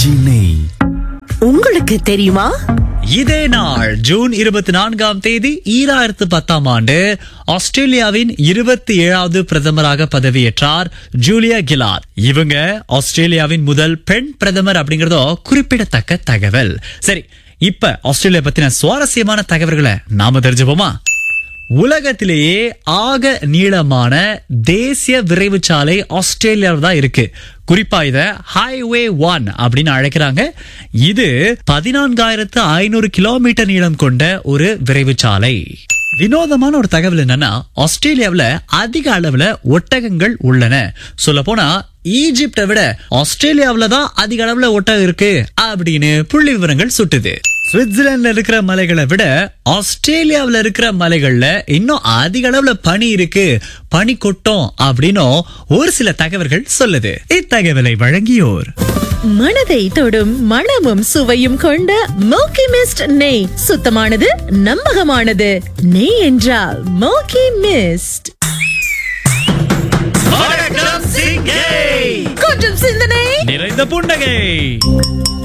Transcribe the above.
RKG நெய் உங்களுக்கு தெரியுமா இதே நாள் ஜூன் இருபத்தி நான்காம் தேதி ஈராயிரத்து பத்தாம் ஆண்டு ஆஸ்திரேலியாவின் இருபத்தி ஏழாவது பிரதமராக பதவியேற்றார் ஜூலியா கிலார்ட் இவங்க ஆஸ்திரேலியாவின் முதல் பெண் பிரதமர் அப்படிங்கறதோ குறிப்பிடத்தக்க தகவல் சரி இப்ப ஆஸ்திரேலியா பத்தின சுவாரஸ்யமான தகவல்களை நாம தெரிஞ்சுப்போமா உலகத்திலேயே ஆக நீளமான தேசிய விரைவு சாலை ஆஸ்திரேலியாவில் தான் இருக்கு குறிப்பா இத ஹைவே ஒன் அப்படின்னு அழைக்கிறாங்க இது பதினான்காயிரத்து ஐநூறு கிலோமீட்டர் நீளம் கொண்ட ஒரு விரைவு சாலை வினோதமான ஒரு தகவல் என்னன்னா ஆஸ்திரேலியாவுல அதிக அளவுல ஒட்டகங்கள் உள்ளன சொல்ல போனா ஈஜிப்டை விட ஆஸ்திரேலியாவுல தான் அதிக அளவுல ஒட்டகம் இருக்கு அப்படின்னு புள்ளி விவரங்கள் சுட்டுது சுவிட்சர்லாந்துல இருக்கிற மலைகளை விட ஆஸ்திரேலியாவுல இருக்கிற மலைகள்ல இன்னும் அதிக அளவுல பனி இருக்கு பனி கொட்டும் அப்படின்னும் ஒரு சில தகவல்கள் சொல்லுது இத்தகவலை வழங்கியோர் மனதை தொடும் மணமும் சுவையும் கொண்ட மோக்கி மிஸ்ட் நெய் சுத்தமானது நம்பகமானது நெய் என்றால் மோக்கி மிஸ்ட் வணக்கம் சிங்கை கொஞ்சம் சிந்தனை நிறைந்த புன்னகை